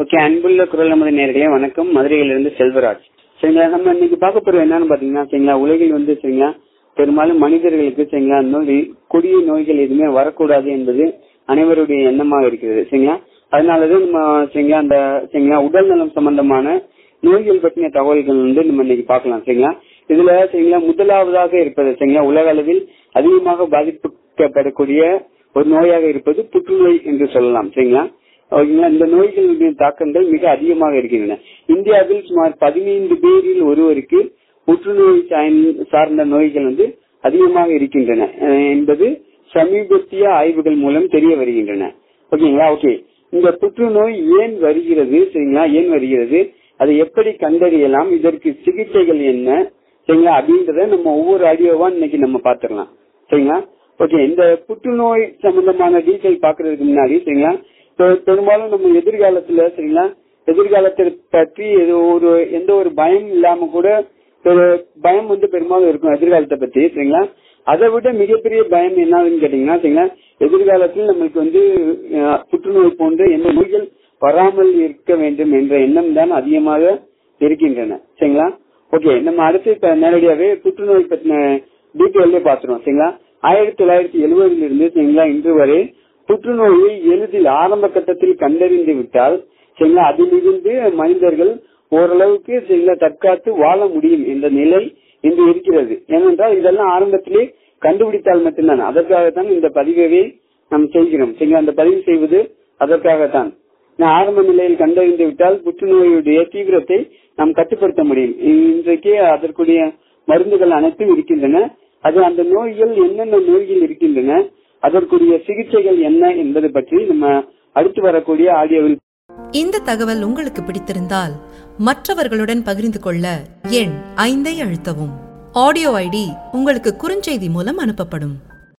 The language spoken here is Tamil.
ஓகே அன்புள்ள குரல் நமது நேர்களே வணக்கம் மதுரையிலிருந்து செல்வராஜ் சரிங்களா நம்ம இன்னைக்கு பார்க்க போறது என்னன்னு பாத்தீங்கன்னா சரிங்களா உலகில் வந்து சரிங்களா பெரும்பாலும் மனிதர்களுக்கு சரிங்களா நோய் கொடிய நோய்கள் எதுவுமே வரக்கூடாது என்பது அனைவருடைய எண்ணமாக இருக்கிறது சரிங்களா அதனாலதான் நம்ம சரிங்களா அந்த சரிங்களா உடல் நலம் சம்பந்தமான நோய்கள் பற்றின தகவல்கள் வந்து நம்ம இன்னைக்கு பார்க்கலாம் சரிங்களா இதுல சரிங்களா முதலாவதாக இருப்பது சரிங்களா உலக அளவில் அதிகமாக பாதிக்கப்படக்கூடிய ஒரு நோயாக இருப்பது புற்றுநோய் என்று சொல்லலாம் சரிங்களா ஓகேங்களா இந்த நோய்களுடைய தாக்கங்கள் மிக அதிகமாக இருக்கின்றன இந்தியாவில் சுமார் பதினைந்து பேரில் ஒருவருக்கு புற்றுநோய் சார்ந்த நோய்கள் வந்து அதிகமாக இருக்கின்றன என்பது சமீபத்திய ஆய்வுகள் மூலம் தெரிய வருகின்றன ஓகேங்களா ஓகே இந்த புற்றுநோய் ஏன் வருகிறது சரிங்களா ஏன் வருகிறது அதை எப்படி கண்டறியலாம் இதற்கு சிகிச்சைகள் என்ன சரிங்களா அப்படின்றத நம்ம ஒவ்வொரு ஆடியோவா இன்னைக்கு நம்ம பாத்துக்கலாம் சரிங்களா ஓகே இந்த புற்றுநோய் சம்பந்தமான டீட்டெயில் பாக்குறதுக்கு முன்னாடி சரிங்களா பெரும்பாலும் நம்ம எதிர்காலத்துல சரிங்களா எதிர்காலத்தை பற்றி ஒரு எந்த ஒரு பயம் இல்லாம கூட ஒரு பயம் வந்து பெரும்பாலும் இருக்கும் எதிர்காலத்தை பத்தி சரிங்களா அதை விட மிகப்பெரிய பயம் என்னதுன்னு கேட்டீங்கன்னா சரிங்களா எதிர்காலத்தில் நம்மளுக்கு வந்து புற்றுநோய் போன்ற எந்த நோய்கள் வராமல் இருக்க வேண்டும் என்ற எண்ணம் தான் அதிகமாக இருக்கின்றன சரிங்களா ஓகே நம்ம அடுத்து இப்ப நேரடியாவே புற்றுநோய் பத்தின டீட்டெயிலே பாத்துருவோம் சரிங்களா ஆயிரத்தி தொள்ளாயிரத்தி எழுபதுல இருந்து சரிங்களா இன்று வரை புற்றுநோயை எளிதில் ஆரம்ப கட்டத்தில் கண்டறிந்து விட்டால் சரிங்களா அதிலிருந்து மனிதர்கள் ஓரளவுக்கு சரிங்களா தற்காத்து வாழ முடியும் என்ற நிலை இன்று இருக்கிறது ஏனென்றால் இதெல்லாம் ஆரம்பத்திலே கண்டுபிடித்தால் மட்டும்தான் அதற்காகத்தான் இந்த பதிவை நாம் செய்கிறோம் சரிங்களா அந்த பதிவு செய்வது அதற்காகத்தான் ஆரம்ப நிலையில் கண்டறிந்து விட்டால் புற்றுநோயுடைய தீவிரத்தை நாம் கட்டுப்படுத்த முடியும் இன்றைக்கு அதற்குரிய மருந்துகள் அனைத்தும் இருக்கின்றன அது அந்த நோய்கள் என்னென்ன நோய்கள் இருக்கின்றன அதற்குரிய சிகிச்சைகள் என்ன என்பது பற்றி நம்ம அடுத்து வரக்கூடிய ஆடியோவில் இந்த தகவல் உங்களுக்கு பிடித்திருந்தால் மற்றவர்களுடன் பகிர்ந்து கொள்ள எண் ஐந்தை அழுத்தவும் ஆடியோ ஐடி உங்களுக்கு குறுஞ்செய்தி மூலம் அனுப்பப்படும்